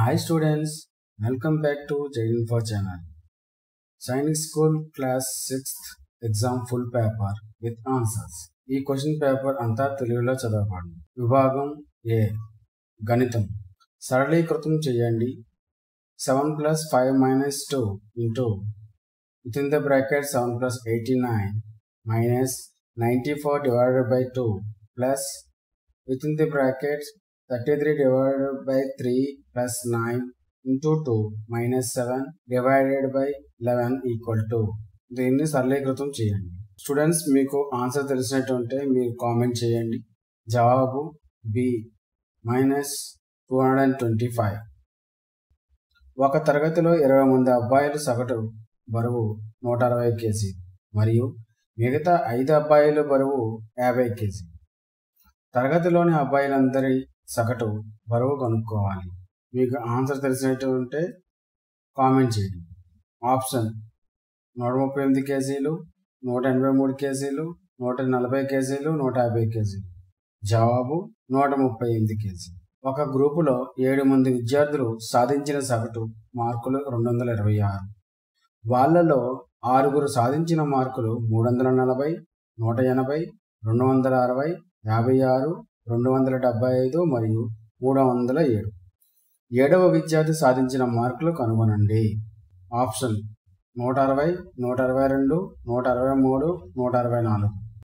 Hi students, welcome back to Info channel. Science School Class 6th Exam Full Paper with Answers. ఈ question paper అంతా తెలుగులో చదవబడింది విభాగం A గణితం సరళీకృతం చేయండి seven plus five minus two into within the bracket seven plus eighty nine minus ninety four divided by two plus within the bracket thirty three divided by three plus nine into two minus seven divided by eleven equal to దీన్ని సరళీకృతం చేయండి students మీకు answer తెలిసినట్టుంటే మీరు comment చేయండి జవాబు B minus two hundred and twenty five ఒక తరగతిలో ఇరవై మంది అబ్బాయిలు సగటు బరువు నూట అరవై కేజీ మరియు మిగతా ఐదు అబ్బాయిల బరువు యాభై కేజీ తరగతిలోని అబ్బాయిలందరి సగటు బరువు కనుక్కోవాలి మీకు ఆన్సర్ తెలిసినట్టు ఉంటే కామెంట్ చేయండి ఆప్షన్ నూట ముప్పై ఎనిమిది కేజీలు నూట ఎనభై మూడు కేజీలు నూట నలభై కేజీలు నూట యాభై కేజీలు జవాబు నూట ముప్పై ఎనిమిది కేజీ ఒక గ్రూపులో ఏడు మంది విద్యార్థులు సాధించిన సగటు మార్కులు రెండు వందల ఇరవై ఆరు వాళ్ళలో ఆరుగురు సాధించిన మార్కులు మూడు వందల నలభై నూట ఎనభై రెండు వందల అరవై యాభై ఆరు రెండు వందల డెబ్బై ఐదు మరియు మూడు వందల ఏడు ఏడవ విద్యార్థి సాధించిన మార్కులు కనుగొనండి ఆప్షన్ నూట అరవై నూట అరవై రెండు నూట అరవై మూడు నూట అరవై నాలుగు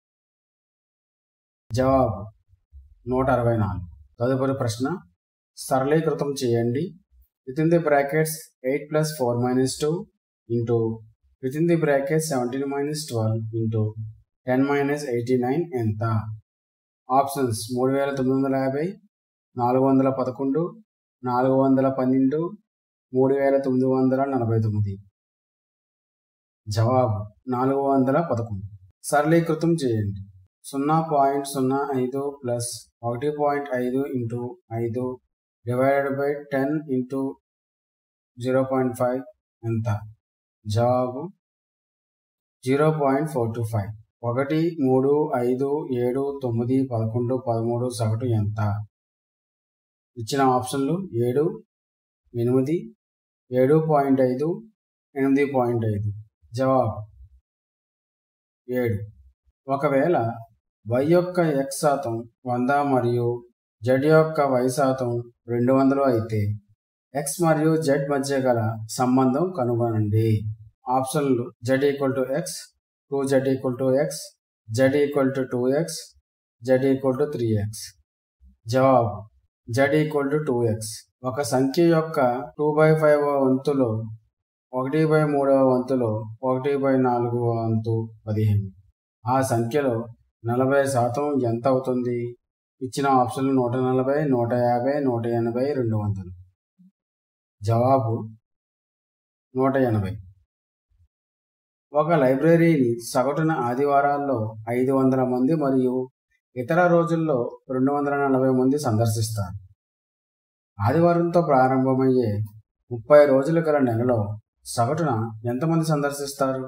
జవాబు నూట అరవై నాలుగు తదుపరి ప్రశ్న సరళీకృతం చేయండి within the brackets eight plus four minus two into within the bracket seventeen minus twelve into ten minus eighty nine ఎంత ఆప్షన్స్ మూడు వేల తొమ్మిది వందల యాభై నాలుగు వందల పదకొండు నాలుగు వందల పన్నెండు మూడు వేల తొమ్మిది వందల నలభై తొమ్మిది జవాబు నాలుగు వందల పదకొండు సరళీకృతం చేయండి సున్నా పాయింట్ సున్నా ఐదు ప్లస్ ఒకటి పాయింట్ ఐదు ఇంటూ ఐదు divided by ten into zero point five ఎంత జవాబు zero point four two five ఒకటి మూడు ఐదు ఏడు తొమ్మిది పదకొండు పదమూడు సగటు ఎంత ఇచ్చిన ఆప్షన్లు ఏడు ఎనిమిది ఏడు పాయింట్ ఐదు ఎనిమిది పాయింట్ ఐదు జవాబు ఏడు ఒకవేళ వై యొక్క ఎక్స్ శాతం వంద మరియు జెడ్ యొక్క వై శాతం రెండు వందలు అయితే ఎక్స్ మరియు జెడ్ మధ్య గల సంబంధం కనుగొనండి ఆప్షన్లు Z equal to X two Z equal to X Z equal to two X Z equal to three X జవాబు Z equal to two X ఒక సంఖ్య యొక్క టూ బై ఫైవ్ వంతులో ఒకటి బై మూడవ వంతులో ఒకటి బై నాలుగవ వంతు పదిహేను ఆ సంఖ్యలో నలభై శాతం ఎంత అవుతుంది ఇచ్చిన ఆప్షన్లు నూట నలభై నూట యాభై నూట ఎనభై రెండు వందలు జవాబు నూట ఎనభై ఒక లైబ్రరీని సగటున ఆదివారాల్లో ఐదు వందల మంది మరియు ఇతర రోజుల్లో రెండు వందల నలభై మంది సందర్శిస్తారు ఆదివారంతో ప్రారంభమయ్యే ముప్పై రోజుల గల నెలలో సగటున ఎంతమంది సందర్శిస్తారు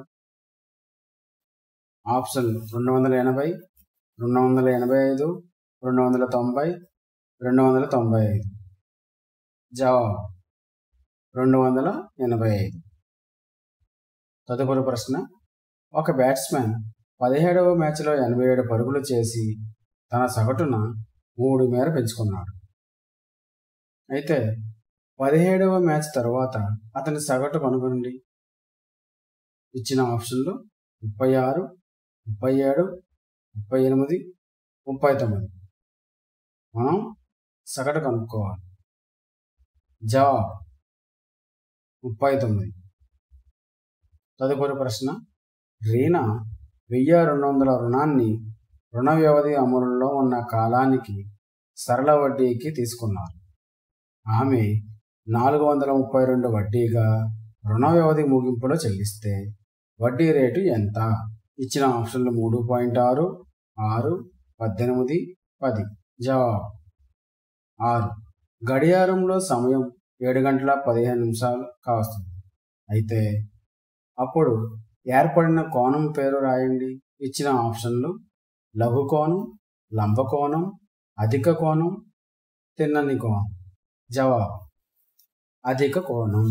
ఆప్షన్ రెండు వందల ఎనభై రెండు వందల ఎనభై ఐదు రెండు వందల తొంభై రెండు వందల తొంభై ఐదు జవాబు రెండు వందల ఎనభై ఐదు తదుపరి ప్రశ్న ఒక బ్యాట్స్మెన్ పదిహేడవ మ్యాచ్లో ఎనభై ఏడు పరుగులు చేసి తన సగటున మూడు మేర పెంచుకున్నాడు అయితే పదిహేడవ మ్యాచ్ తర్వాత అతని సగటు కనుగొనండి ఇచ్చిన ఆప్షన్లు ముప్పై ఆరు ముప్పై ఏడు ముప్పై ఎనిమిది ముప్పై తొమ్మిది మనం సగటు కనుక్కోవాలి జవాబు ముప్పై తొమ్మిది తదుపరి ప్రశ్న రీనా వెయ్యి రెండు వందల రుణాన్ని రుణ వ్యవధి అమలులో ఉన్న కాలానికి సరళ వడ్డీకి తీసుకున్నారు ఆమె నాలుగు వందల ముప్పై రెండు వడ్డీగా రుణ వ్యవధి ముగింపులో చెల్లిస్తే వడ్డీ రేటు ఎంత ఇచ్చిన ఆప్షన్లు మూడు పాయింట్ ఆరు ఆరు పద్దెనిమిది పది జవాబు ఆరు గడియారంలో సమయం ఏడు గంటల పదిహేను నిమిషాలు కావస్తుంది అయితే అప్పుడు ఏర్పడిన కోణం పేరు రాయండి ఇచ్చిన ఆప్షన్లు లఘు కోణం లంబకోణం అధిక కోణం తిన్నని కోణం జవాబు అధిక కోణం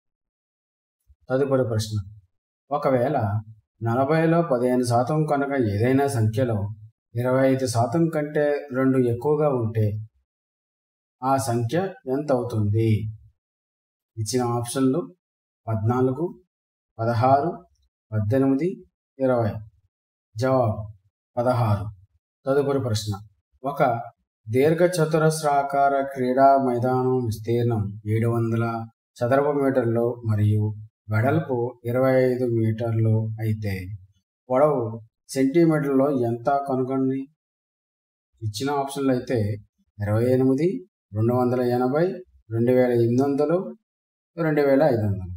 తదుపరి ప్రశ్న ఒకవేళ నలభైలో పదిహేను శాతం కనుక ఏదైనా సంఖ్యలో ఇరవై ఐదు శాతం కంటే రెండు ఎక్కువగా ఉంటే ఆ సంఖ్య ఎంత అవుతుంది ఇచ్చిన ఆప్షన్లు పద్నాలుగు పదహారు పద్దెనిమిది ఇరవై జవాబు పదహారు తదుపరి ప్రశ్న ఒక దీర్ఘ చతురస్రాకార క్రీడా మైదానం విస్తీర్ణం ఏడు వందల చదరపు మీటర్లు మరియు వెడల్పు ఇరవై ఐదు మీటర్లు అయితే పొడవు సెంటీమీటర్లో ఎంత కనుగొండి ఇచ్చిన ఆప్షన్లు అయితే ఇరవై ఎనిమిది రెండు వందల ఎనభై రెండు వేల ఎనిమిది వందలు రెండు వేల ఐదు వందలు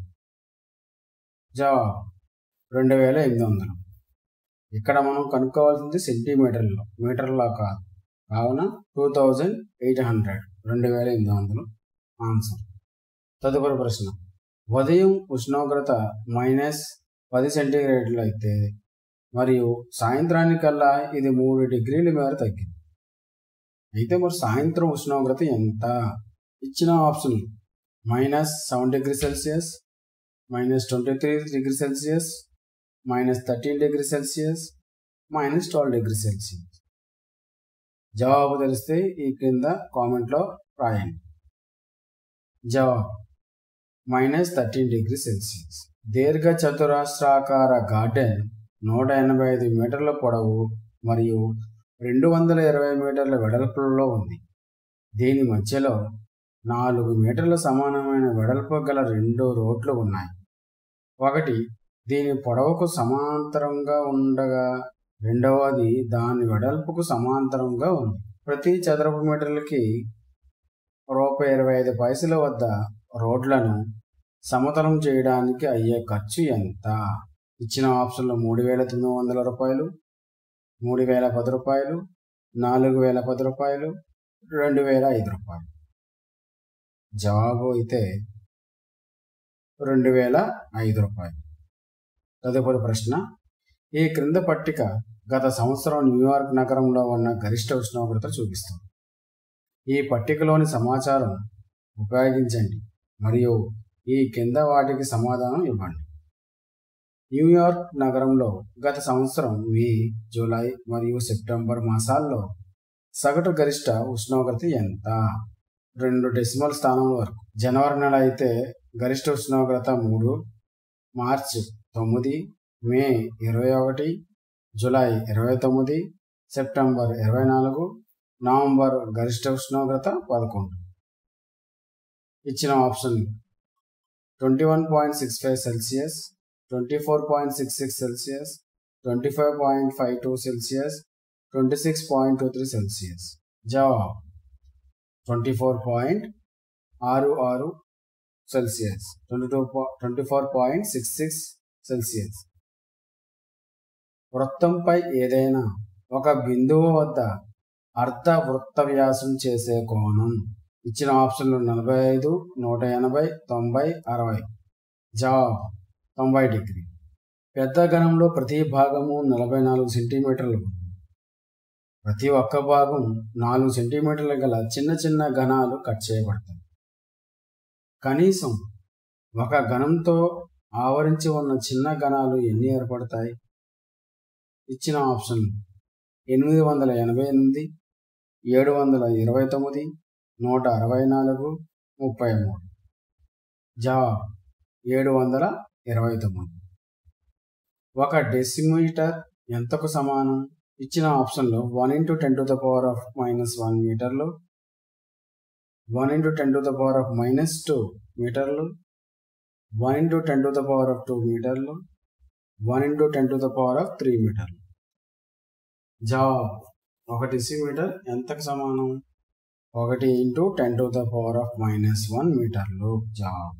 జవాబు రెండు వేల ఎనిమిది వందలు ఇక్కడ మనం కనుక్కోవాల్సింది సెంటీమీటర్లో మీటర్లో కాదు కావున టూ థౌజండ్ ఎయిట్ హండ్రెడ్ రెండు వేల ఎనిమిది వందలు ఆన్సర్ తదుపరి ప్రశ్న ఉదయం ఉష్ణోగ్రత మైనస్ పది సెంటీగ్రేడ్లు అయితే మరియు సాయంత్రానికల్లా ఇది మూడు డిగ్రీల మేర తగ్గింది అయితే మరి సాయంత్రం ఉష్ణోగ్రత ఎంత ఇచ్చిన option minus seven degree Celsius minus twenty three degree Celsius minus thirteen degree Celsius minus twelve degree Celsius జవాబు తెలిస్తే ఈ క్రింద కామెంట్లో రాయండి జవాబు మైనస్ థర్టీన్ డిగ్రీ సెల్సియస్ దీర్ఘ చతురస్రాకార గార్డెన్ నూట ఎనభై ఐదు మీటర్ల పొడవు మరియు రెండు వందల ఇరవై మీటర్ల వెడల్పులో ఉంది దీని మధ్యలో నాలుగు మీటర్ల సమానమైన వెడల్పు గల రెండు రోడ్లు ఉన్నాయి ఒకటి దీని పొడవుకు సమాంతరంగా ఉండగా రెండవది దాని వెడల్పుకు సమాంతరంగా ఉంది ప్రతి చదరపు మీటర్లకి రూపాయి ఇరవై ఐదు పైసల వద్ద రోడ్లను సమతలం చేయడానికి అయ్యే ఖర్చు ఎంత ఇచ్చిన ఆప్షన్లో మూడు వేల తొమ్మిది వందల రూపాయలు మూడు వేల పది రూపాయలు నాలుగు వేల పది రూపాయలు రెండు వేల ఐదు రూపాయలు జవాబు అయితే రెండు వేల ఐదు రూపాయలు తదుపరి ప్రశ్న ఈ క్రింద పట్టిక గత సంవత్సరం న్యూయార్క్ నగరంలో ఉన్న గరిష్ట ఉష్ణోగ్రత చూపిస్తుంది ఈ పట్టికలోని సమాచారం ఉపయోగించండి మరియు ఈ కింద వాటికి సమాధానం ఇవ్వండి న్యూయార్క్ నగరంలో గత సంవత్సరం మే జూలై మరియు సెప్టెంబర్ మాసాల్లో సగటు గరిష్ట ఉష్ణోగ్రత ఎంత రెండు డెసిమల్ స్థానం వరకు జనవరి నెల అయితే గరిష్ట ఉష్ణోగ్రత మూడు మార్చ్ తొమ్మిది మే ఇరవై ఒకటి జూలై ఇరవై తొమ్మిది సెప్టెంబర్ ఇరవై నాలుగు నవంబర్ గరిష్ట ఉష్ణోగ్రత పదకొండు ఇచ్చిన option twenty one point six five Celsius twenty four point six six Celsius twenty five point five two Celsius twenty six point two three Celsius జవాబ్ ట్వంటీ ఫోర్ పాయింట్ ఆరు ఆరు Celsius twenty two twenty four point six six Celsius వృత్తంపై ఏదైనా ఒక బిందువు వద్ద అర్ధ వృత్త వ్యాసం చేసే కోణం ఇచ్చిన ఆప్షన్లు నలభై ఐదు నూట ఎనభై తొంభై అరవై జవాబు తొంభై డిగ్రీ పెద్ద గణంలో ప్రతి భాగము నలభై నాలుగు సెంటీమీటర్లు ప్రతి ఒక్క భాగం నాలుగు సెంటీమీటర్ల గల చిన్న చిన్న ఘనాలు కట్ చేయబడతాయి కనీసం ఒక గణంతో ఆవరించి ఉన్న చిన్న గణాలు ఎన్ని ఏర్పడతాయి ఇచ్చిన ఆప్షన్లు ఎనిమిది వందల ఎనభై ఎనిమిది ఏడు వందల ఇరవై తొమ్మిది నూట అరవై నాలుగు ముప్పై మూడు జవాబు ఏడు వందల ఇరవై తొమ్మిది ఒక డెసిమీటర్ ఎంతకు సమానం ఇచ్చిన ఆప్షన్లో one into ten to the power of minus one మీటర్లు one into ten to the power of minus two మీటర్లు one into ten to the power of two మీటర్లు one into ten to the power of three మీటర్లు జవాబు ఒక decimetre ఎంతకు సమానం ఒకటి into ten to the power of minus one మీటర్లు జవాబు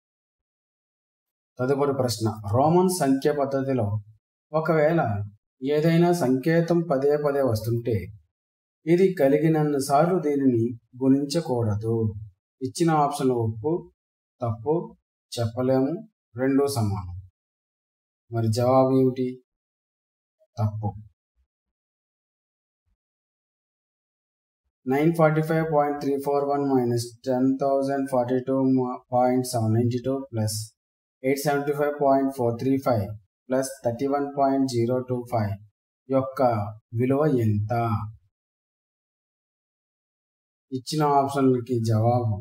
తదుపరి ప్రశ్న రోమన్ సంఖ్య పద్ధతిలో ఒకవేళ ఏదైనా సంకేతం పదే పదే వస్తుంటే ఇది కలిగినన్నిసార్లు దీనిని గుణించకూడదు ఇచ్చిన ఆప్షన్ ఒప్పు తప్పు చెప్పలేము రెండు సమానం మరి జవాబు ఏమిటి తప్పు nine forty five point three four one minus ten thousand forty two point seven ninety two plus eight seventy five point four three five plus thirty one point zero two five యొక్క విలువ ఎంత ఇచ్చిన ఆప్షన్లకి జవాబు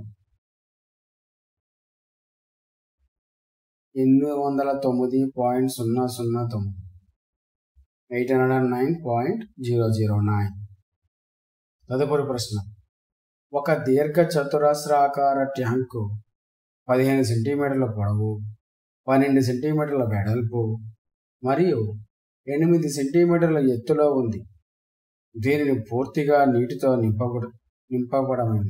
ఎనిమిది వందల తొమ్మిది point సున్నా సున్నా తొమ్మిది eight hundred and nine point zero zero nine తదుపరి ప్రశ్న ఒక దీర్ఘ చతురస్రాకార ట్యాంకు పదిహేను సెంటీమీటర్ల పొడవు పన్నెండు సెంటీమీటర్ల వెడల్పు మరియు ఎనిమిది సెంటీమీటర్ల ఎత్తులో ఉంది దీనిని పూర్తిగా నీటితో నింపబడ నింపబడమైనది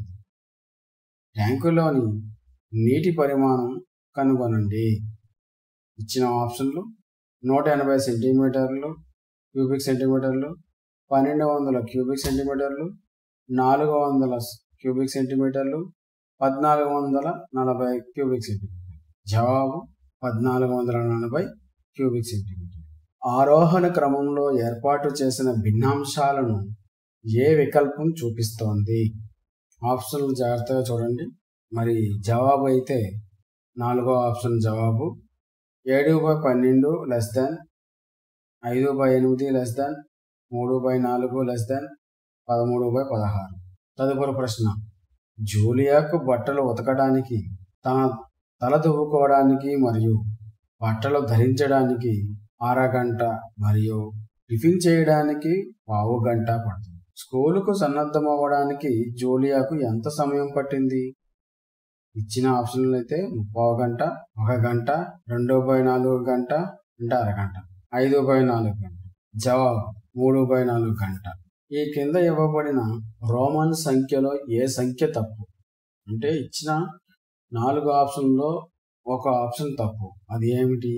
ట్యాంకులోని నీటి పరిమాణం కనుగొనండి ఇచ్చిన ఆప్షన్లు నూట ఎనభై సెంటీమీటర్లు క్యూబిక్ సెంటీమీటర్లు పన్నెండు వందల క్యూబిక్ సెంటీమీటర్లు నాలుగు వందల క్యూబిక్ సెంటీమీటర్లు పద్నాలుగు వందల నలభై క్యూబిక్ సెంటీమీటర్ జవాబు పద్నాలుగు వందల నలభై క్యూబిక్ సెంటీమీటర్ ఆరోహణ క్రమంలో ఏర్పాటు చేసిన భిన్నాంశాలను ఏ వికల్పం చూపిస్తోంది ఆప్షన్లు జాగ్రత్తగా చూడండి మరి జవాబు అయితే నాలుగో ఆప్షన్ జవాబు ఏడు బై పన్నెండు లెస్ దాన్ ఐదు బై ఎనిమిది లెస్ దాన్ మూడు బై నాలుగు లెస్ దాన్ పదమూడు బై పదహారు తదుపరి ప్రశ్న జూలియాకు బట్టలు ఉతకడానికి తన తల దువ్వుకోవడానికి మరియు బట్టలు ధరించడానికి అరగంట మరియు టిఫిన్ చేయడానికి పావు గంట పడుతుంది స్కూలుకు సన్నద్ధమవ్వడానికి జూలియాకు ఎంత సమయం పట్టింది ఇచ్చిన ఆప్షన్లు అయితే ముప్పావు గంట ఒక గంట రెండు బై నాలుగు గంట అంటే అరగంట ఐదు బై నాలుగు గంట జవాబు మూడు బై నాలుగు గంట ఈ కింద ఇవ్వబడిన రోమన్ సంఖ్యలో ఏ సంఖ్య తప్పు అంటే ఇచ్చిన నాలుగు ఆప్షన్లో ఒక ఆప్షన్ తప్పు అది ఏమిటి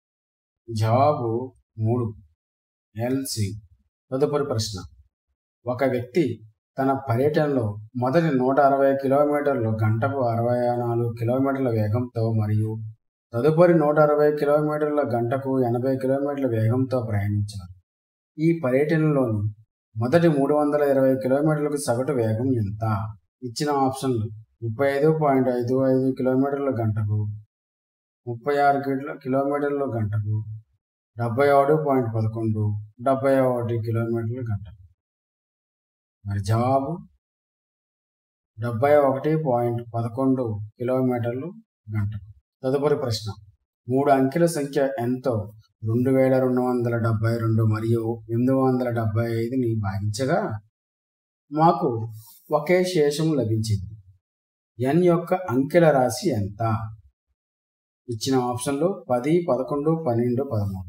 జవాబు మూడు ఎల్సి తదుపరి ప్రశ్న ఒక వ్యక్తి తన పర్యటనలో మొదటి నూట అరవై కిలోమీటర్లు గంటకు అరవై నాలుగు కిలోమీటర్ల వేగంతో మరియు తదుపరి నూట అరవై కిలోమీటర్ల గంటకు ఎనభై కిలోమీటర్ల వేగంతో ప్రయాణించారు ఈ పర్యటనలోని మొదటి మూడు వందల ఇరవై కిలోమీటర్లకు సగటు వేగం ఎంత ఇచ్చిన ఆప్షన్లు ముప్పై ఐదు పాయింట్ ఐదు ఐదు కిలోమీటర్ల గంటకు ముప్పై ఆరు కిలోమీటర్ల గంటకు డెబ్బై ఒకటి పాయింట్ పదకొండు డెబ్బై ఒకటి కిలోమీటర్ల గంటకు మరి జవాబు డెబ్బై ఒకటి పాయింట్ పదకొండు కిలోమీటర్లు గంటకు తదుపరి ప్రశ్న మూడు అంకెల సంఖ్య ఎంతో రెండు వేల రెండు వందల డెబ్బై రెండు మరియు ఎనిమిది వందల డెబ్బై ఐదుని భాగించగా మాకు ఒకే శేషం లభించింది ఎన్ యొక్క అంకెల రాశి ఎంత ఇచ్చిన ఆప్షన్లు పది పదకొండు పన్నెండు పదమూడు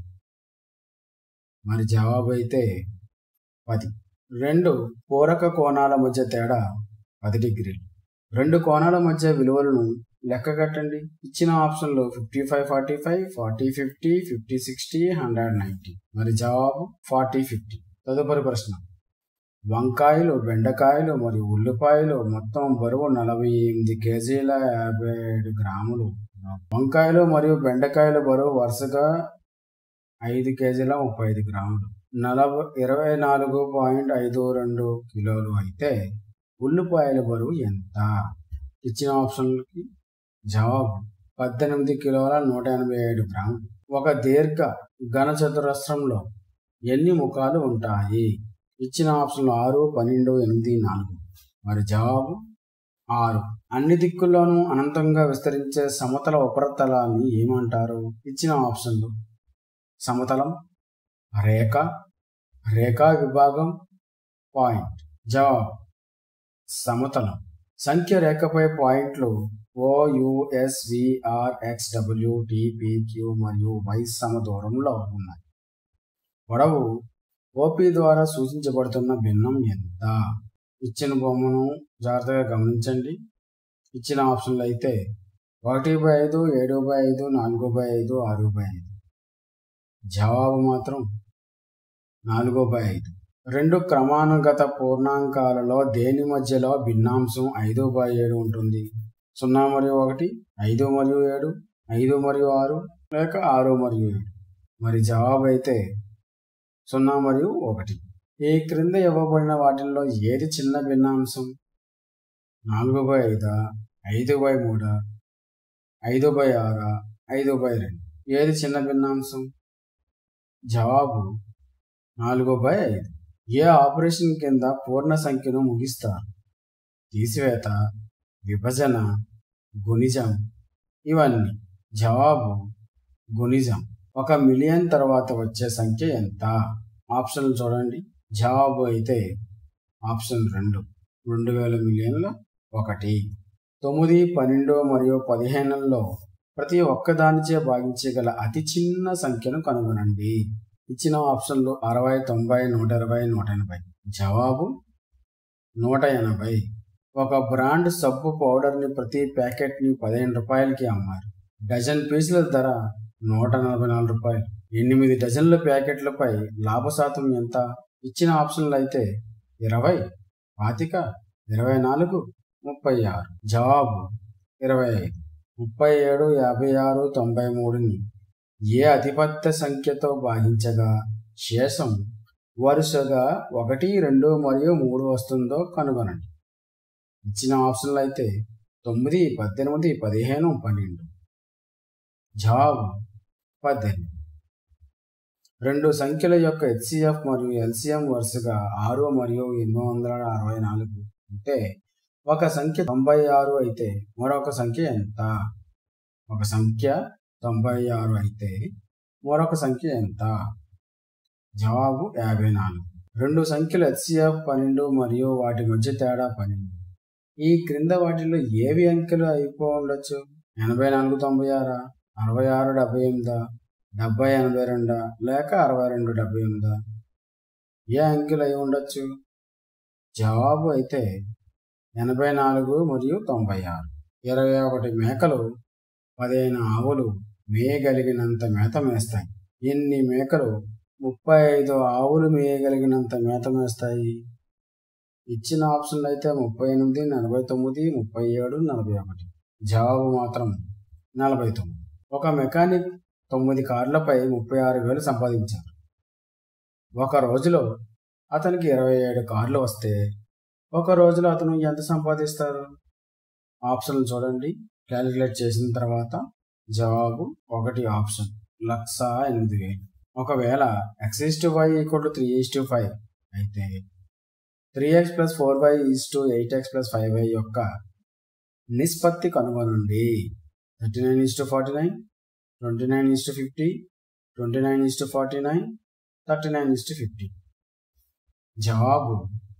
మరి జవాబు అయితే పది రెండు పూరక కోణాల మధ్య తేడా పది డిగ్రీలు రెండు కోణాల మధ్య విలువలను లెక్కగట్టండి ఇచ్చిన ఆప్షన్లు fifty five forty five forty fifty fifty sixty hundred ninety మరి జవాబు ఫార్టీ ఫిఫ్టీ తదుపరి ప్రశ్న వంకాయలు బెండకాయలు మరియు ఉల్లిపాయలు మొత్తం బరువు నలభై ఎనిమిది కేజీల యాభై ఏడు గ్రాములు వంకాయలు మరియు బెండకాయల బరువు వరుసగా ఐదు కేజీల ముప్పై ఐదు గ్రాములు నలభై ఇరవై నాలుగు పాయింట్ ఐదు రెండు కిలోలు అయితే ఉల్లిపాయల బరువు ఎంత ఇచ్చిన ఆప్షన్లకి జవాబు పద్దెనిమిది కిలోల నూట ఎనభై ఏడు గ్రాములు ఒక దీర్ఘ ఘన చతురస్రంలో ఎన్ని ముఖాలు ఉంటాయి ఇచ్చిన ఆప్షన్లు ఆరు పన్నెండు ఎనిమిది నాలుగు మరి జవాబు ఆరు అన్ని దిక్కుల్లోనూ అనంతంగా విస్తరించే సమతల ఉపరితలాన్ని ఏమంటారు ఇచ్చిన ఆప్షన్లు సమతలం రేఖ రేఖా విభాగం పాయింట్ జవాబు సమతలం సంఖ్య రేఖపై పాయింట్లు O US VR X W TPQ మరియు వై సమ దూరంలో ఉన్నాయి పొడవు ఓపి ద్వారా సూచించబడుతున్న భిన్నం ఎంత ఇచ్చిన బొమ్మను జాగ్రత్తగా గమనించండి ఇచ్చిన ఆప్షన్లు అయితే ఒకటి బై ఐదు ఏడు బై ఐదు నాలుగు బై ఐదు ఆరు బై ఐదు జవాబు మాత్రం నాలుగు బై ఐదు రెండు క్రమానుగత పూర్ణాంకాలలో దేని మధ్యలో భిన్నాంశం ఐదు బై ఏడు ఉంటుంది సున్నా మరియు ఒకటి ఐదు మరియు ఏడు ఐదు మరియు ఆరు లేక ఆరు మరియు ఏడు మరి జవాబు అయితే సున్నా మరియు ఒకటి ఈ క్రింద ఇవ్వబడిన వాటిల్లో ఏది చిన్న భిన్నాంశం నాలుగు బై ఐదా ఐదు బై మూడా ఐదు బై ఆరా ఐదు బై రెండు ఏది చిన్న భిన్నాంశం జవాబు నాలుగు బై ఐదు ఏ ఆపరేషన్ కింద పూర్ణ సంఖ్యను ముగిస్తారు తీసివేత విభజన గుణిజం ఇవన్నీ జవాబు గుణిజం ఒక మిలియన్ తర్వాత వచ్చే సంఖ్య ఎంత ఆప్షన్లు చూడండి జవాబు అయితే ఆప్షన్ రెండు రెండు వేల మిలియన్ల ఒకటి తొమ్మిది పన్నెండు మరియు పదిహేనులలో ప్రతి ఒక్కదానిచే భాగించగల అతి చిన్న సంఖ్యను కనుగొనండి ఇచ్చిన ఆప్షన్లు అరవై తొంభై నూట ఇరవై నూట ఎనభై జవాబు నూట ఎనభై ఒక బ్రాండ్ సబ్బు పౌడర్ని ప్రతి ప్యాకెట్ని పదిహేను రూపాయలకి అమ్మారు డజన్ పీసుల ధర నూట నలభై నాలుగు రూపాయలు ఎనిమిది డజన్ల ప్యాకెట్లపై లాభ శాతం ఎంత ఇచ్చిన ఆప్షన్లు అయితే ఇరవై పాతిక ఇరవై నాలుగు ముప్పై ఆరు జవాబు ఇరవై ఐదు ముప్పై ఏడు యాభై ఆరు తొంభై మూడుని ఏ అతిపెద్ద సంఖ్యతో భాగించగా శేషం వరుసగా ఒకటి రెండు మరియు మూడు వస్తుందో కనుగొనండి ఇచ్చిన ఆప్షన్లు అయితే తొమ్మిది పద్దెనిమిది పదిహేను పన్నెండు జవాబు పద్దెనిమిది రెండు సంఖ్యల యొక్క హెచ్సిఎఫ్ మరియు ఎల్సిఎం వరుసగా ఆరు మరియు ఎనిమిది వందల అరవై నాలుగు అంటే ఒక సంఖ్య తొంభై ఆరు అయితే మరొక సంఖ్య ఎంత ఒక సంఖ్య తొంభై ఆరు అయితే మరొక సంఖ్య ఎంత జవాబు యాభై నాలుగు రెండు సంఖ్యలు హెచ్సిఎఫ్ పన్నెండు మరియు వాటి మధ్య తేడా పన్నెండు ఈ క్రింద వాటిలో ఏవి అంకెలు అయిపో ఉండొచ్చు ఎనభై నాలుగు తొంభై ఆరా అరవై ఆరు డెబ్బై ఎనిమిదా డెబ్బై ఎనభై రెండా లేక అరవై రెండు డెబ్బై ఎనిమిదా ఏ అంకెలు అయి ఉండొచ్చు జవాబు అయితే ఎనభై నాలుగు మరియు తొంభై ఆరు ఇరవై ఒకటి మేకలు పదిహేను ఆవులు మేయగలిగినంత మేత మేస్తాయి ఎన్ని మేకలు ముప్పై ఐదు ఆవులు మేయగలిగినంత మేత మేస్తాయి ఇచ్చిన ఆప్షన్లు అయితే ముప్పై ఎనిమిది నలభై తొమ్మిది ముప్పై ఏడు నలభై ఒకటి జవాబు మాత్రం నలభై తొమ్మిది ఒక మెకానిక్ తొమ్మిది కార్లపై ముప్పై ఆరు వేలు సంపాదించారు ఒక రోజులో అతనికి ఇరవై ఏడు కార్లు వస్తే ఒక రోజులో అతను ఎంత సంపాదిస్తారు ఆప్షన్లు చూడండి క్యాలిక్యులేట్ చేసిన తర్వాత జవాబు ఒకటి ఆప్షన్ లక్ష ఎనిమిది వేలు ఒకవేళ X is to Y equal to three is to five అయితే three X plus four Y is to eight X plus five Y యొక్క నిష్పత్తి కనుగొనండి thirty nine is to forty nine twenty nine is to fifty twenty nine is to forty nine thirty nine is to fifty జవాబు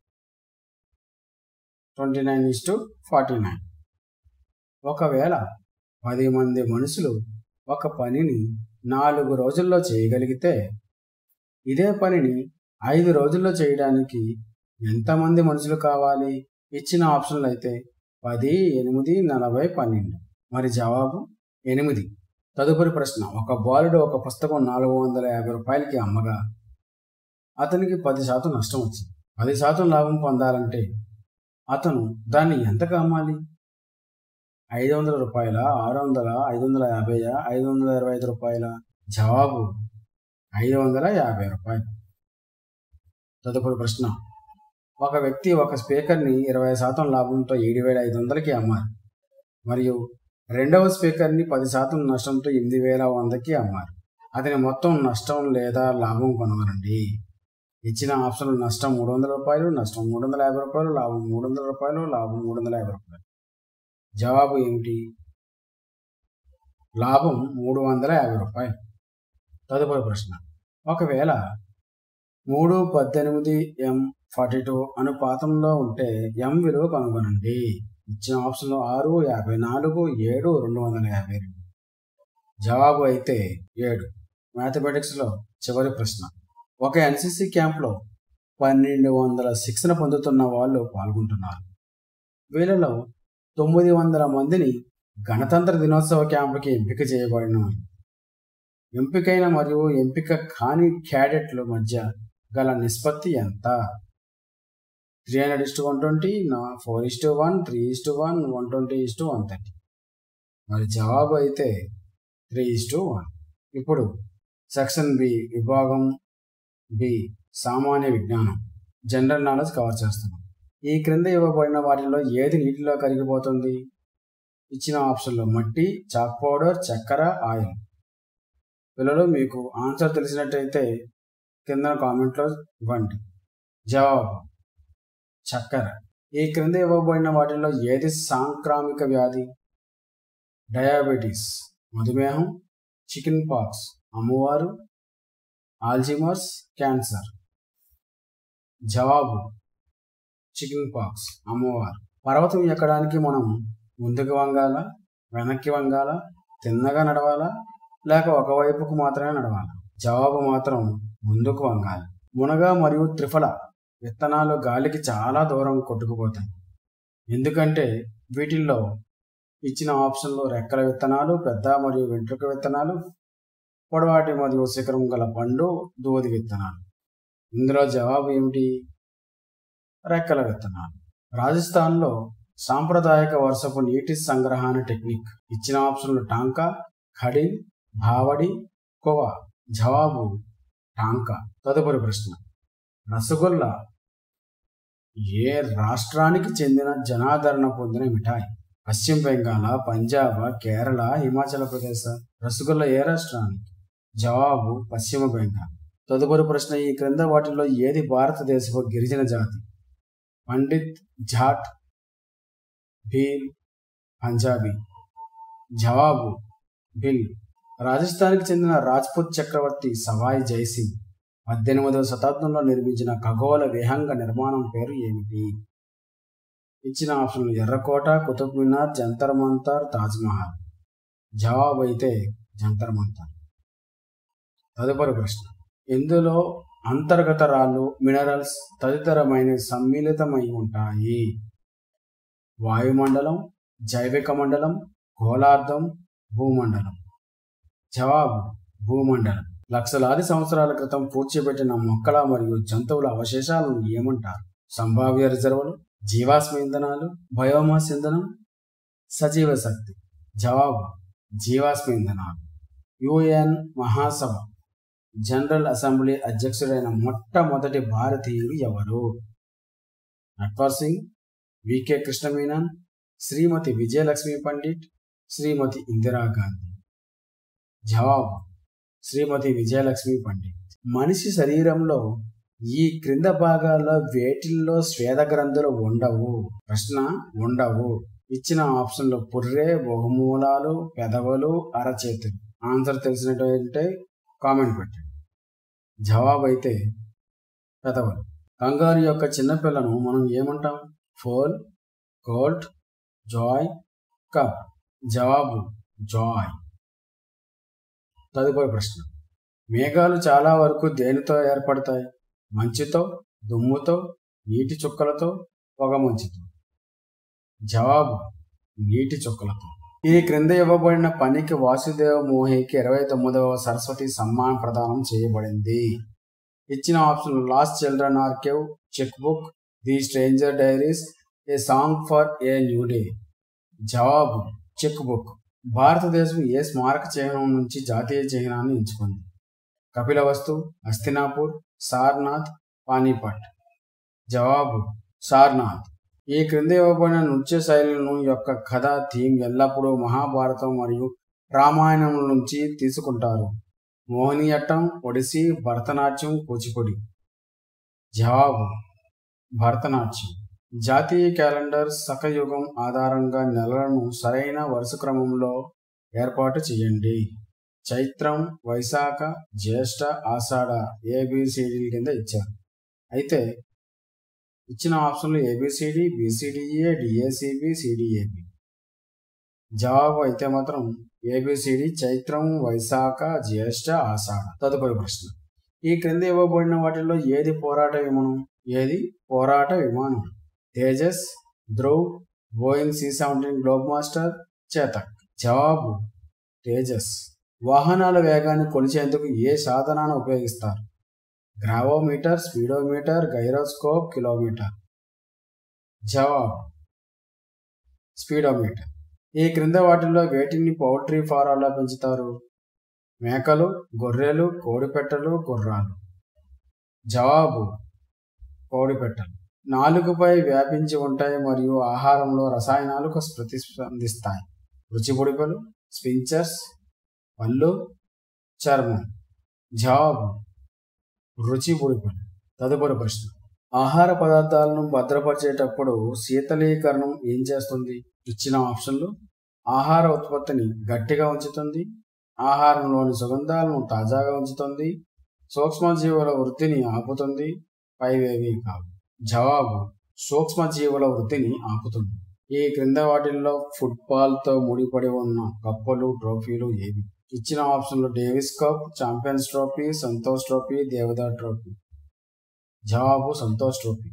twenty nine is to forty nine ఒకవేళ పది మంది మనుషులు ఒక పనిని నాలుగు రోజుల్లో చేయగలిగితే ఇదే పనిని ఐదు రోజుల్లో చేయడానికి ఎంతమంది మనుషులు కావాలి ఇచ్చిన ఆప్షన్లు అయితే పది ఎనిమిది నలభై పన్నెండు మరి జవాబు ఎనిమిది తదుపరి ప్రశ్న ఒక బాలుడు ఒక పుస్తకం నాలుగు వందల యాభై రూపాయలకి అమ్మగా అతనికి పది శాతం నష్టం వచ్చింది పది శాతం లాభం పొందాలంటే అతను దాన్ని ఎంతకు అమ్మాలి ఐదు వందల రూపాయల ఆరు వందల ఐదు వందల యాభై ఐదు వందల ఇరవై ఐదు రూపాయల జవాబు ఐదు వందల యాభై రూపాయలు తదుపరి ప్రశ్న ఒక వ్యక్తి ఒక స్పీకర్ని ఇరవై శాతం లాభంతో ఏడు వేల ఐదు వందలకి అమ్మారు మరియు రెండవ స్పీకర్ని పది శాతం నష్టంతో ఎనిమిది వేల వందకి అమ్మారు అతని మొత్తం నష్టం లేదా లాభం కనుగొనండి ఇచ్చిన ఆప్షన్లు నష్టం మూడు వందల రూపాయలు నష్టం మూడు వందల యాభై రూపాయలు లాభం మూడు వందల రూపాయలు లాభం మూడు వందల యాభై రూపాయలు జవాబు ఏమిటి లాభం మూడు వందల యాభై రూపాయలు తదుపరి ప్రశ్న ఒకవేళ మూడు పద్దెనిమిది ఎం ఫార్టీ టూ అనుపాతంలో ఉంటే ఎం విలువ కనుగొనండి ఇచ్చిన ఆప్షన్లో ఆరు యాభై నాలుగు ఏడు రెండు వందల యాభై రెండు జవాబు అయితే ఏడు మ్యాథమెటిక్స్లో చివరి ప్రశ్న ఒక ఎన్సిసి క్యాంప్లో పన్నెండు వందల శిక్షణ పొందుతున్న వాళ్ళు పాల్గొంటున్నారు వీళ్ళలో తొమ్మిది వందల మందిని గణతంత్ర దినోత్సవ క్యాంపుకి ఎంపిక చేయబడిన ఎంపికైన మరియు ఎంపిక కాని క్యాడెట్ల మధ్య గల నిష్పత్తి ఎంత three hundred is to one twenty నా four is to one three is to one one twenty is to one thirty మరి జవాబు అయితే త్రీ ఇస్టు వన్ ఇప్పుడు సెక్షన్ బి విభాగం బి సామాన్య విజ్ఞానం జనరల్ నాలెడ్జ్ కవర్ చేస్తున్నాం ఈ క్రింద ఇవ్వబడిన వాటిలో ఏది నీటిలో కరిగిపోతుంది ఇచ్చిన ఆప్షన్లో మట్టి చాక్ పౌడర్ చక్కెర ఆయిల్ పిల్లలు మీకు ఆన్సర్ తెలిసినట్టయితే కింద కామెంట్లో ఇవ్వండి జవాబు చక్కెర ఈ క్రింద ఇవ్వబడిన వాటిలో ఏది సాంక్రామిక వ్యాధి డయాబెటీస్ మధుమేహం చికెన్ పాక్స్ అమ్మవారు ఆల్జిమర్స్ క్యాన్సర్ జవాబు చికెన్ పాక్స్ అమ్మవారు పర్వతం ఎక్కడానికి మనం ముందుకు వంగాల వెనక్కి వంగాల తిన్నగా నడవాలా లేక ఒకవైపుకు మాత్రమే నడవాలి జవాబు మాత్రం ముందుకు వంగాలి మునగ మరియు త్రిఫల విత్తనాలు గాలికి చాలా దూరం కొట్టుకుపోతాయి ఎందుకంటే వీటిల్లో ఇచ్చిన ఆప్షన్లో రెక్కల విత్తనాలు పెద్ద మరియు వెంట్రుక విత్తనాలు పొడవాటి మరియు శిఖరం గల పండు దూది విత్తనాలు ఇందులో జవాబు ఏమిటి రెక్కల విత్తనాలు రాజస్థాన్లో సాంప్రదాయక వర్షపు నీటి సంగ్రహణ టెక్నిక్ ఇచ్చిన ఆప్షన్లు టాంకా ఖడి భావడి కోవా జవాబు టాంకా తదుపరి ప్రశ్న రసగుల్లా ఏ రాష్ట్రానికి చెందిన జనాదరణ పొందిన మిఠాయి పశ్చిమ బెంగాల్ పంజాబ్ కేరళ హిమాచల్ ప్రదేశ్ రసగుల్లా ఏ రాష్ట్రానికి జవాబు పశ్చిమ బెంగాల్ తదుపరి ప్రశ్న ఈ క్రింద వాటిలో ఏది భారతదేశపు గిరిజన జాతి పండిత్ జాట్ భీల్ పంజాబీ జవాబు బిల్ రాజస్థాన్కి చెందిన రాజ్పుత్ చక్రవర్తి సవాయి జైసింగ్ పద్దెనిమిదవ శతాబ్దంలో నిర్మించిన ఖగోళ విహంగ నిర్మాణం పేరు ఏమిటి ఇచ్చిన ఆప్షన్లు ఎర్రకోట కుతుబ్ మినార్ జంతర్ మంతర్ తాజ్మహల్ జవాబు అయితే జంతర్ మంతర్ తదుపరి ప్రశ్న ఇందులో అంతర్గత రాళ్ళు మినరల్స్ తదితరమైన సమ్మిళితమై ఉంటాయి వాయుమండలం జైవిక మండలం గోళార్ధం భూమండలం జవాబు భూమండలం లక్షలాది సంవత్సరాల క్రితం పూడ్చిపెట్టిన మొక్కల మరియు జంతువుల అవశేషాలను ఏమంటారు సంభావ్య రిజర్వులు జీవాశ్మ ఇంధనాలు బయోమాస్ ఇంధనం సజీవ శక్తి జవాబు జీవాశ్మ ఇంధనాలు యుఎన్ మహాసభ జనరల్ అసెంబ్లీ అధ్యక్షుడైన మొట్టమొదటి భారతీయుడు ఎవరు నట్వర్ సింగ్ వికే కృష్ణమీనన్ శ్రీమతి విజయలక్ష్మి పండిట్ శ్రీమతి ఇందిరాగాంధీ జవాబు శ్రీమతి విజయలక్ష్మి పండిట్ మనిషి శరీరంలో ఈ క్రింద భాగాల్లో వేటిల్లో స్వేద గ్రంథులు ఉండవు ప్రశ్న ఉండవు ఇచ్చిన ఆప్షన్లు పుర్రె బహుమూలాలు పెదవులు అరచేతులు ఆన్సర్ తెలిసినట్టు కామెంట్ పెట్టండి జవాబు అయితే పెదవులు కంగారు యొక్క చిన్నపిల్లను మనం ఏమంటాం ఫోల్ కోల్ట్ జాయ్ కప్ జవాబు జాయ్ తదుపరి ప్రశ్న మేఘాలు చాలా వరకు దేనితో ఏర్పడతాయి మంచుతో దుమ్ముతో నీటి చుక్కలతో పొగమంచుతో జవాబు నీటి చుక్కలతో ఈ క్రింద ఇవ్వబడిన పనికి వాసుదేవ మోహికి ఇరవై తొమ్మిదవ సరస్వతి సమ్మాన్ ప్రదానం చేయబడింది ఇచ్చిన ఆప్షన్ lost children archive chequebook the stranger diaries a song for a new day జవాబు చెక్ బుక్ భారతదేశం ఏ స్మారక చిహ్నం నుంచి జాతీయ చిహ్నాన్ని ఎంచుకుంది కపిలవస్తు హస్తినాపూర్ సార్నాథ్ పానీపట్ జవాబు సార్నాథ్ ఈ క్రింద ఇవ్వబడిన నృత్య శైలులను యొక్క కథ థీమ్ ఎల్లప్పుడూ మహాభారతం మరియు రామాయణం నుంచి తీసుకుంటారు మోహినియట్టం ఒడిసి భరతనాట్యం కూచిపూడి జవాబు భరతనాట్యం జాతీయ క్యాలెండర్ సకయుగం ఆధారంగా నెలలను సరైన వరుస క్రమంలో ఏర్పాటు చేయండి చైత్రం వైశాఖ జ్యేష్ఠ ఆషాఢ ఏబిసిడి కింద ఇచ్చారు అయితే ఇచ్చిన ఆప్షన్లు ఏబిసిడి బిసిడిఏ డిఏసిబి సిడిఏబి జవాబు అయితే మాత్రం ఏబిసిడి చైత్రం వైశాఖ జ్యేష్ఠ ఆషాఢ తదుపరి ప్రశ్న ఈ క్రింద ఇవ్వబడిన వాటిల్లో ఏది పోరాట విమానం ఏది పోరాట విమానం Tejas Dhruv Boeing C seventeen Globemaster Chetak జవాబు తేజస్ వాహనాల వేగాన్ని కొలిచేందుకు ఏ సాధనాన్ని ఉపయోగిస్తారు గ్రావోమీటర్ స్పీడోమీటర్ గైరోస్కోప్ కిలోమీటర్ జవాబు స్పీడోమీటర్ ఈ క్రింద వాటిల్లో వేటిని పౌల్ట్రీ ఫారాల్లో పెంచుతారు మేకలు గొర్రెలు కోడిపెట్టలు గుర్రాలు జవాబు కోడిపెట్టలు నాలుగుపై వ్యాపించి ఉంటాయి మరియు ఆహారంలో రసాయనాలకు ప్రతిస్పందిస్తాయి రుచి పొడిపలు స్పించర్స్ పళ్ళు చర్మం జవాబు రుచి పొడిపలు తదుపరి ప్రశ్న ఆహార పదార్థాలను భద్రపరిచేటప్పుడు శీతలీకరణం ఏం చేస్తుంది ఇచ్చిన ఆప్షన్లు ఆహార ఉత్పత్తిని గట్టిగా ఉంచుతుంది ఆహారంలోని సుగంధాలను తాజాగా ఉంచుతుంది సూక్ష్మజీవుల వృద్ధిని ఆపుతుంది పైవేవి కావు జవాబు సూక్ష్మజీవుల వృద్ధిని ఆపుతుంది ఈ క్రింద వాటిల్లో ఫుట్బాల్తో ముడిపడి ఉన్న కప్పులు ట్రోఫీలు ఏవి ఇచ్చిన ఆప్షన్లు Davis cup champions trophy Santosh trophy Deodhar trophy జవాబు సంతోష్ ట్రోఫీ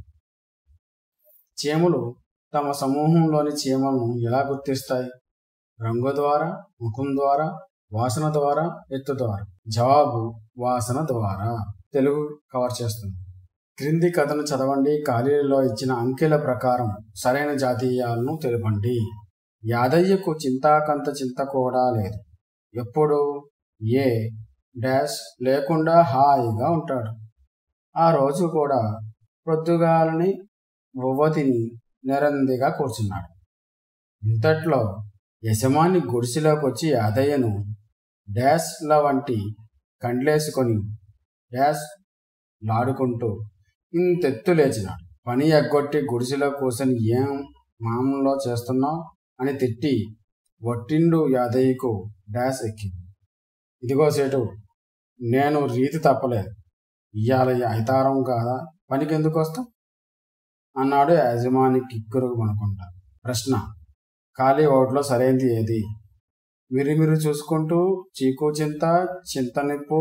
చీమలు తమ సమూహంలోని చీమలను ఎలా గుర్తిస్తాయి రంగు ద్వారా ముఖం ద్వారా వాసన ద్వారా ఎత్తు ద్వారా జవాబు వాసన ద్వారా తెలుగు కవర్ చేస్తుంది క్రింది కథను చదవండి ఖాళీలలో ఇచ్చిన అంకెల ప్రకారం సరైన జాతీయాలను తెలపండి యాదయ్యకు చింతాకంత చింత కూడా లేదు ఎప్పుడు ఏ డాష్ లేకుండా హాయిగా ఉంటాడు ఆ రోజు కూడా పొద్దుగాలని బొవ్వతిని నిరందిగా కూర్చున్నాడు ఇంతట్లో యజమాని గుడిసెలోకి వచ్చి యాదయ్యను డాష్ల వంటి కండ్లేసుకొని డాష్ లాడుకుంటూ ఇంతెత్తు లేచినాడు పని ఎగ్గొట్టి గుడిసెలో కూర్చొని ఏం మామంలో చేస్తున్నావు అని తిట్టి వట్టిండు యాదయ్యకు డాష్ ఎక్కింది ఇదిగో సేటు నేను రీతి తప్పలేదు ఇవాళ ఐతారం కాదా పనికి ఎందుకు వస్తా అన్నాడు యజమాని కిక్కురు అనుకుంటా ప్రశ్న ఖాళీ ఓట్లో సరైనది ఏది మిరిమిరి చూసుకుంటూ చీకు చింత చింత నిప్పు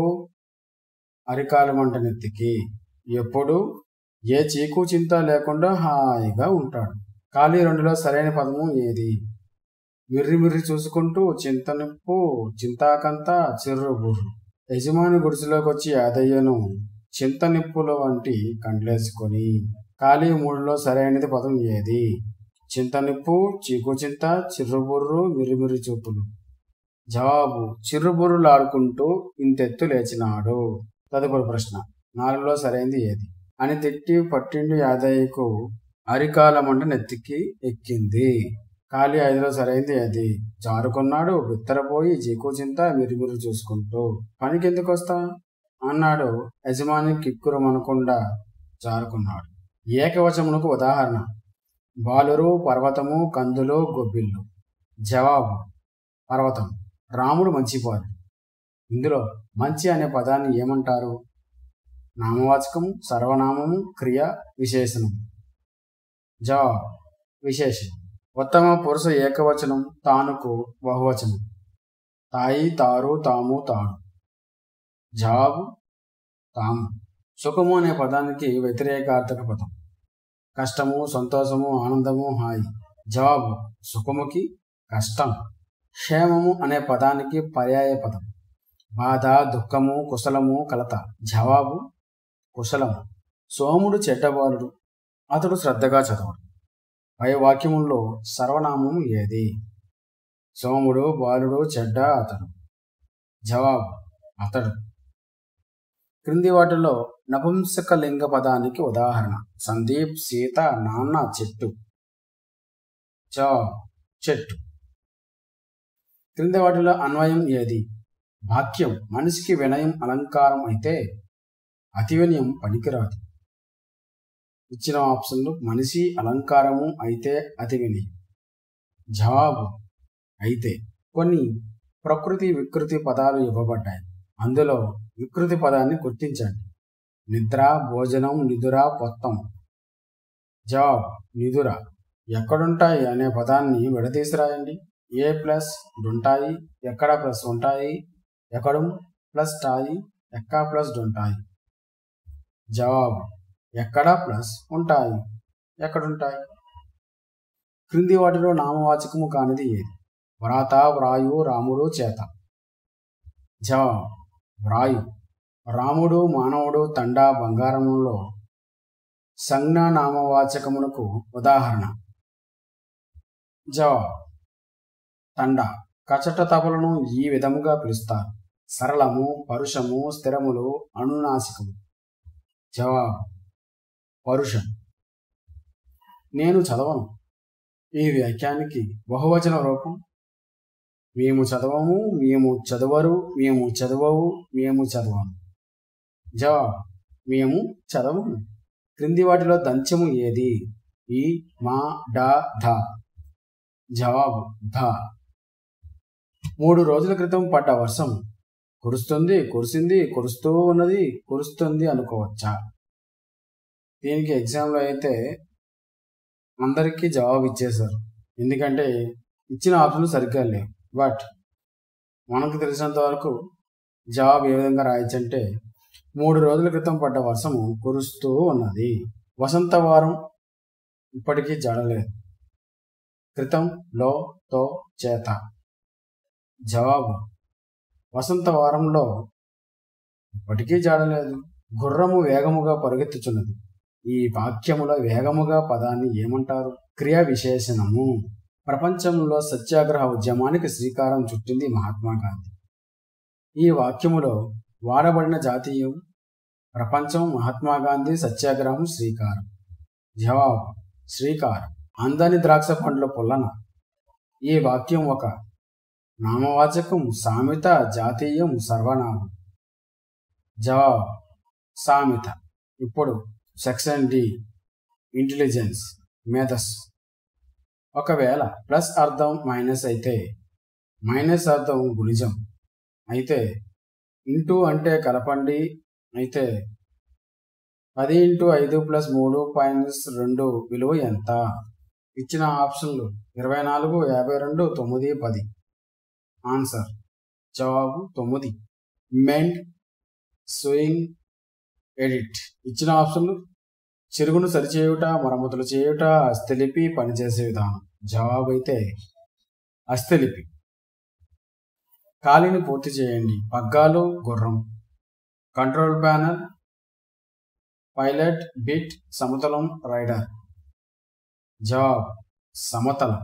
అరికాలు మంట నెత్తికి ఎప్పుడు ఏ చీకు చింత లేకుండా హాయిగా ఉంటాడు ఖాళీ రెండులో సరైన పదము ఏది మిర్రి మిర్రి చూసుకుంటూ చింత నిప్పు చింతాకంత చిర్రు బుర్రు యజమాని గుడిసెలోకి వచ్చి యాదయ్యను చింత నిప్పుల వంటి కండ్లేసుకొని ఖాళీ మూడులో సరైనది పదం ఏది చింత నిప్పు చీకు చింత చిర్రుబుర్రు మిరిమిరి చూపులు జవాబు చిర్రుబుర్రులాడుకుంటూ ఇంతెత్తు లేచినాడు తదుపరి ప్రశ్న నాలుగులో సరైనది ఏది అని తిట్టి పట్టిండు యాదయ్యకు అరికాల మంట నెత్తికి ఎక్కింది ఖాళీ ఐదులో సరైనది అది జారుకున్నాడు బిత్తరపోయి చీకు చింత మిరిమిరి చూసుకుంటూ పనికి ఎందుకు వస్తా అన్నాడు యజమాని కిక్కురమనకుండా జారుకున్నాడు ఏకవచమునకు ఉదాహరణ బాలురు పర్వతము కందులు గొబ్బిళ్ళు జవాబు పర్వతం రాముడు మంచిపోరు ఇందులో మంచి అనే పదాన్ని ఏమంటారు నామవాచకము సర్వనామము క్రియ విశేషణం జవాబు విశేషణం ఉత్తమ పురుష ఏకవచనం తానుకు బహువచనం తాయి తారు తాము తాడు జవాబు తాము సుఖము అనే పదానికి వ్యతిరేకార్థక పదం కష్టము సంతోషము ఆనందము హాయి జవాబు సుఖముకి కష్టం క్షేమము అనే పదానికి పర్యాయ పదం బాధ దుఃఖము కుశలము కలత జవాబు కుశలము సోముడు చెడ్డబాలుడు అతడు శ్రద్ధగా చదవడు పై వాక్యముల్లో సర్వనామం ఏది సోముడు బాలుడు చెడ్డ అతడు జవాబు అతడు క్రింది వాటిలో నపుంసక లింగ పదానికి ఉదాహరణ సందీప్ సీత నాన్న చెట్టు చ చెట్టు క్రింది వాటిలో అన్వయం ఏది వాక్యం మనిషికి వినయం అలంకారం అయితే అతి వినయం పనికిరాదు ఇచ్చిన ఆప్షన్లు మనిషి అలంకారము అయితే అతి వినయం జవాబు అయితే కొన్ని ప్రకృతి వికృతి పదాలు ఇవ్వబడ్డాయి అందులో వికృతి పదాన్ని గుర్తించండి నిద్ర భోజనం నిదుర పొత్తం జవాబు నిదుర ఎక్కడుంటాయి అనే పదాన్ని విడదీసి రాయండి ఏ ప్లస్ ఉంటాయి ఎక్కడ ప్లస్ ఉంటాయి ఎక్కడు ప్లస్ టాయి ఎక్క ప్లస్ ఉంటాయి జవాబు ఎక్కడ ప్లస్ ఉంటాయి ఎక్కడుంటాయి క్రింది వాటిలో నామవాచకము కానిది ఏది వ్రాత వ్రాయు రాముడు చేత జవాబు వ్రాయు రాముడు మానవుడు తండా బంగారంలో సంజ్ఞ నామవాచకమునకు ఉదాహరణ జవాబు తండ కచట తపలను ఈ విధముగా పిలుస్తారు సరళము పరుషము స్థిరములు అనునాసికము జవాబు పరుషం నేను చదవను ఈ వ్యాఖ్యానికి బహువచన రూపం మేము చదవము మేము చదవరు మేము చదవవు మేము చదవము జవాబు మేము చదవము క్రింది వాటిలో దంచము ఏది ఈ మా డా ధ జవాబు ధ మూడు రోజుల క్రితం పడ్డ వర్షం కురుస్తుంది కురిసింది కురుస్తూ ఉన్నది కురుస్తుంది అనుకోవచ్చా దీనికి ఎగ్జామ్లో అయితే అందరికీ జవాబు ఇచ్చేశారు ఎందుకంటే ఇచ్చిన ఆప్షన్లు సరిగ్గా లేవు బట్ మనకు తెలిసినంత వరకు జవాబు ఏ విధంగా రాయొచ్చంటే మూడు రోజుల క్రితం పడ్డ వర్షము కురుస్తూ ఉన్నది వసంత వారం ఇప్పటికీ జడలేదు క్రితం లో తో చేత జవాబు వసంత వారంలో ఇప్పటికీ జాడలేదు గుర్రము వేగముగా పరుగెత్తుచున్నది ఈ వాక్యముల వేగముగా పదాన్ని ఏమంటారు క్రియా విశేషణము ప్రపంచంలో సత్యాగ్రహ ఉద్యమానికి శ్రీకారం చుట్టింది మహాత్మా గాంధీ ఈ వాక్యములో వాడబడిన జాతీయం ప్రపంచం మహాత్మా గాంధీ సత్యాగ్రహం శ్రీకారం జవాబు శ్రీకారం అందని ద్రాక్ష పండ్ల పుల్లన ఈ వాక్యం ఒక నామవాచకం సామెత జాతీయం సర్వనామం జవాబు సామెత ఇప్పుడు సెక్షన్ డి ఇంటెలిజెన్స్ మేధస్సు ఒకవేళ ప్లస్ అర్థం మైనస్ అయితే మైనస్ అర్థం గుణిజం అయితే ఇంటూ అంటే కలపండి అయితే పది ఇంటూ ఐదు ప్లస్ మూడు మైనస్ రెండు విలువ ఎంత ఇచ్చిన ఆప్షన్లు ఇరవై నాలుగు యాభై రెండు తొమ్మిది పది ఆన్సర్ జవాబు తొమ్మిది మెండ్ స్వింగ్ ఎడిట్ ఇచ్చిన ఆప్షన్లు చెరుగును సరిచేయుట మరమ్మతులు చేయుట అస్థిలిపి పనిచేసే విధానం జవాబు అయితే అస్థిలిపి ఖాళీని పూర్తి చేయండి పగ్గాలు గుర్రం కంట్రోల్ ప్యానల్ పైలట్ బిట్ సమతలం రైడర్ జవాబ్ సమతలం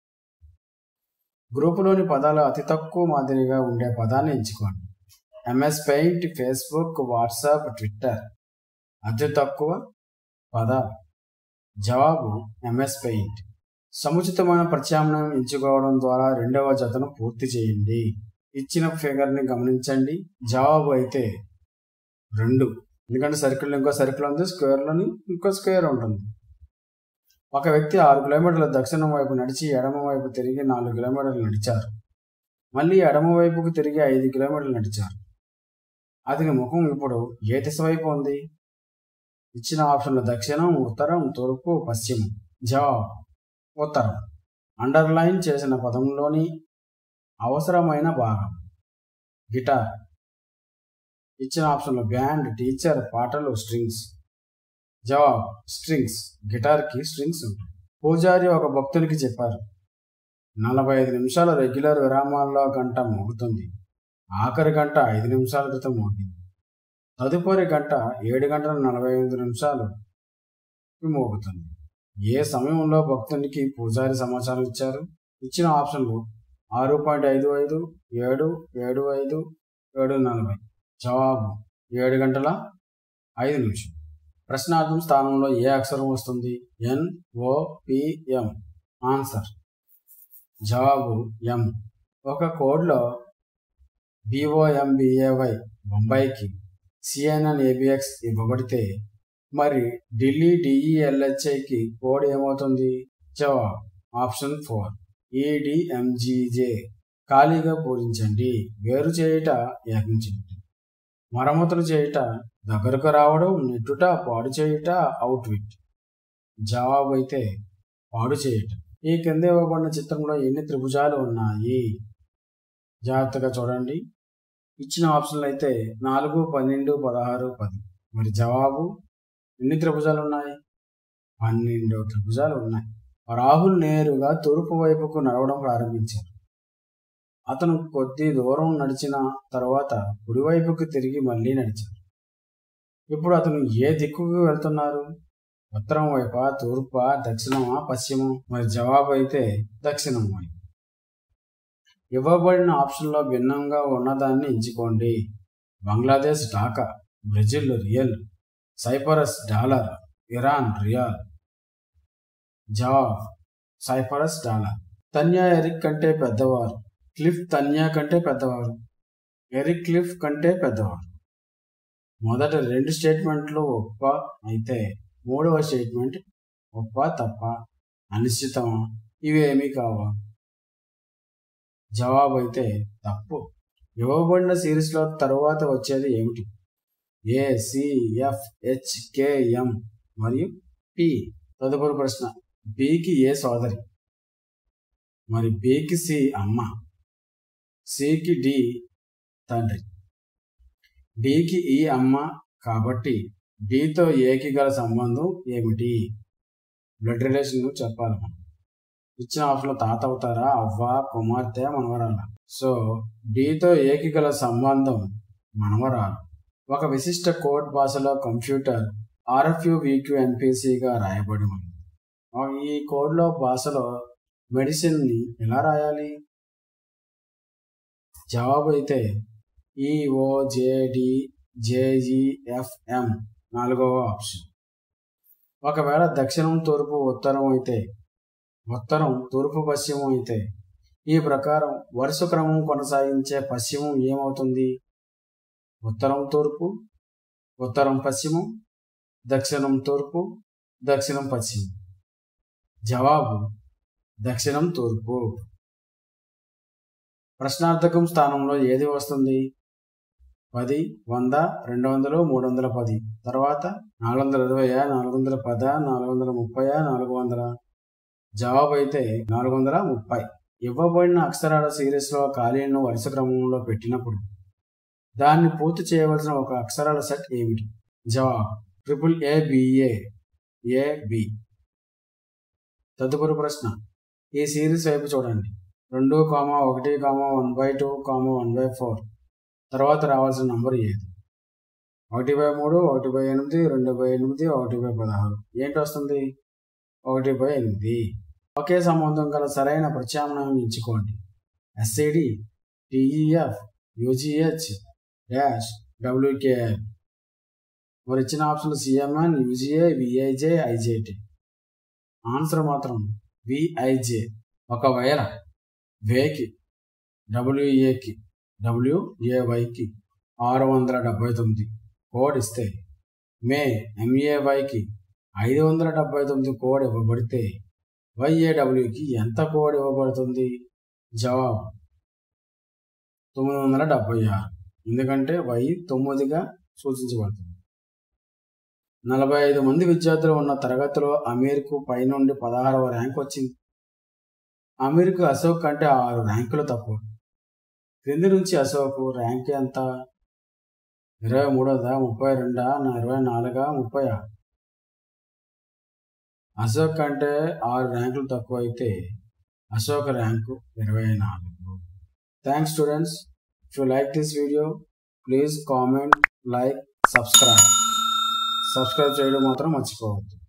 గ్రూపులోని పదాలు అతి తక్కువ మాదిరిగా ఉండే పదాన్ని ఎంచుకోండి MS paint Facebook WhatsApp Twitter అతి తక్కువ పదాలు జవాబు ఎంఎస్ పెయింట్ సముచితమైన ప్రత్యామ్నాయం ఎంచుకోవడం ద్వారా రెండవ జతను పూర్తి చేయండి ఇచ్చిన ఫిగర్ని గమనించండి జవాబు అయితే రెండు ఎందుకంటే సర్కిల్ ఇంకో సర్కిల్ ఉంది స్క్వేర్లోని ఇంకో స్క్వేర్ ఉంటుంది ఒక వ్యక్తి ఆరు కిలోమీటర్ల దక్షిణం వైపు నడిచి ఎడమ వైపు తిరిగి నాలుగు కిలోమీటర్లు నడిచారు మళ్ళీ ఎడమ వైపుకు తిరిగి ఐదు కిలోమీటర్లు నడిచారు అతని ముఖం ఇప్పుడు ఏ దిశ వైపు ఉంది ఇచ్చిన ఆప్షన్లు దక్షిణం ఉత్తరం తూర్పు పశ్చిమం జవాబు ఉత్తరం అండర్లైన్ చేసిన పదంలోని అవసరమైన భాగం గిటార్ ఇచ్చిన ఆప్షన్లు బ్యాండ్ టీచర్ పాటలు స్ట్రింగ్స్ జవాబ్ స్ట్రింగ్స్ గిటార్కి స్ట్రింగ్స్ ఉంటాయి పూజారి ఒక భక్తునికి చెప్పారు నలభై ఐదు నిమిషాల రెగ్యులర్ విరామాల్లో గంట మోగుతుంది ఆఖరి గంట ఐదు నిమిషాల క్రితం మోగింది తదుపరి గంట ఏడు గంటల నలభై ఐదు నిమిషాలు మోగుతుంది ఏ సమయంలో భక్తునికి పూజారి సమాచారం ఇచ్చారు ఇచ్చిన ఆప్షన్లు ఆరు పాయింట్ ఐదు ఐదు ఏడు ఏడు ఐదు ఏడు నలభై జవాబు ఏడు గంటల ఐదు నిమిషం ప్రశ్నార్థం స్థానంలో ఏ అక్షరం వస్తుంది ఎన్ ఓ పి ఎం ఆన్సర్ జవాబు ఎం ఒక కోడ్లో బిఓఎంబిఏవై బొంబాయికి సిఎన్ఎన్ ఏబిఎక్స్ ఇవ్వబడితే మరి ఢిల్లీ డిఈఎల్హెచ్ఐకి కోడ్ ఏమవుతుంది జవాబ్ ఆప్షన్ ఫోర్ ఈడిఎంజీజే ఖాళీగా పూరించండి వేరు చేయుట ఏకించండి మరమ్మతులు చేయుట దగ్గరకు రావడం నెట్టుట పాడు చేయుట అవుట్విట్ జవాబు అయితే పాడు చేయుట ఈ కింద ఇవ్వబడిన చిత్రంలో ఎన్ని త్రిభుజాలు ఉన్నాయి జాగ్రత్తగా చూడండి ఇచ్చిన ఆప్షన్లు అయితే నాలుగు పన్నెండు పదహారు పది మరి జవాబు ఎన్ని త్రిభుజాలు ఉన్నాయి పన్నెండు త్రిభుజాలు ఉన్నాయి రాహుల్ నేరుగా తూర్పు వైపుకు నడవడం ప్రారంభించారు అతను కొద్ది దూరం నడిచిన తర్వాత కుడివైపుకు తిరిగి మళ్ళీ నడిచారు ఇప్పుడు అతను ఏ దిక్కుకు వెళ్తున్నారు ఉత్తరం వైపా తూర్పా దక్షిణమా పశ్చిమం మరి జవాబు అయితే దక్షిణం వైపు ఇవ్వబడిన ఆప్షన్లో భిన్నంగా ఉన్నదాన్ని ఎంచుకోండి Bangladesh Dhaka Brazil real Cyprus dollar Iran rial జవాబ్ సైపరస్ డాలర్ తన్యా ఎరిక్ కంటే పెద్దవారు క్లిఫ్ తన్యా కంటే పెద్దవారు ఎరిక్ క్లిఫ్ కంటే పెద్దవారు మొదట రెండు స్టేట్మెంట్లు ఒప్ప అయితే మూడవ స్టేట్మెంట్ ఒప్ప తప్ప అనిశ్చితమా ఇవేమీ కావా జవాబు అయితే తప్పు ఇవ్వబడిన సిరీస్లో తరువాత వచ్చేది ఏమిటి ఏ సిఎఫ్ హెచ్ కేఎం మరియు పి తదుపరి ప్రశ్న బికి ఏ సోదరి మరి బికి సి అమ్మ సికి డి తండ్రి డికి ఈ అమ్మ కాబట్టి డితో ఏకి గల సంబంధం ఏమిటి బ్లడ్ రిలేషన్ చెప్పాలి మనం ఇచ్చిన ఆఫ్లో తాత అవుతారా అవ్వ కుమార్తె మనవరాల సో డితో ఏకి గల సంబంధం మనవరాలు ఒక విశిష్ట కోడ్ భాషలో కంప్యూటర్ ఆర్ఎఫ్యు విక్యూ ఎన్పిసిగా రాయబడి ఉంది ఈ కోడ్లో భాషలో మెడిసిన్ని ఎలా రాయాలి జవాబు అయితే ఈఓజేడి జేఈఎఫ్ఎం నాలుగవ ఆప్షన్ ఒకవేళ దక్షిణం తూర్పు ఉత్తరం అయితే ఉత్తరం తూర్పు పశ్చిమం అయితే ఈ ప్రకారం వరుస క్రమం కొనసాగించే పశ్చిమం ఏమవుతుంది ఉత్తరం తూర్పు ఉత్తరం పశ్చిమం దక్షిణం తూర్పు దక్షిణం పశ్చిమం జవాబు దక్షిణం తూర్పు ప్రశ్నార్థకం స్థానంలో ఏది వస్తుంది పది వంద రెండు వందలు మూడు వందల పది తర్వాత నాలుగు వందల ఇరవై నాలుగు వందల పద నాలుగు వందల ముప్పై నాలుగు వందల జవాబు అయితే నాలుగు వందల ముప్పై ఇవ్వబడిన అక్షరాల సిరీస్లో ఖాళీలను వరుస క్రమంలో పెట్టినప్పుడు దాన్ని పూర్తి చేయవలసిన ఒక అక్షరాల సెట్ ఏమిటి జవాబు triple A BA A B తదుపరి ప్రశ్న ఈ సిరీస్ వైపు చూడండి రెండు కామా ఒకటి comma one by two comma one by four తర్వాత రావాల్సిన నంబర్ ఏది ఒకటి బై మూడు ఒకటి బై ఎనిమిది రెండు బై ఎనిమిది ఒకటి బై పదహారు ఏంటి వస్తుంది ఒకటి బై ఎనిమిది ఒకే సంబంధం గల సరైన ప్రత్యామ్నాయం ఎంచుకోండి ఎస్ఏడి టిఈఎఫ్ యూజిహెచ్ డాష్ డబ్ల్యూకేఎల్ మరి ఇచ్చిన ఆప్షన్లు సిఎంఎన్ యూజిఏ విఐజే ఐజేటి ఆన్సర్ మాత్రం విఐజే ఒకవేళ వేకి డబ్ల్యూఏకి డబ్ల్యూఏవైకి ఆరు వందల డెబ్బై తొమ్మిది కోడ్ ఇస్తే మే ఎంఏవైకి ఐదు వందల డెబ్బై తొమ్మిది కోడ్ ఇవ్వబడితే వైఏడబ్ల్యూకి ఎంత కోడ్ ఇవ్వబడుతుంది జవాబు తొమ్మిది వందల డెబ్బై ఆరు ఎందుకంటే వై తొమ్మిదిగా సూచించబడుతుంది నలభై ఐదు మంది విద్యార్థులు ఉన్న తరగతిలో అమీర్కు పైనుండి పదహారవ ర్యాంక్ వచ్చింది అమీర్కు అశోక్ కంటే ఆరు ర్యాంకులు తక్కువ క్రింది నుంచి అశోక్ ర్యాంక్ ఎంత ఇరవై మూడోదా ముప్పై రెండా ఇరవై నాలుగా ముప్పై అశోక్ కంటే ఆరు ర్యాంకులు తక్కువ అయితే అశోక్ ర్యాంకు ఇరవై నాలుగు thanks students if you like this video please comment like subscribe subscribe చేయడం మాత్రం మర్చిపోవద్దు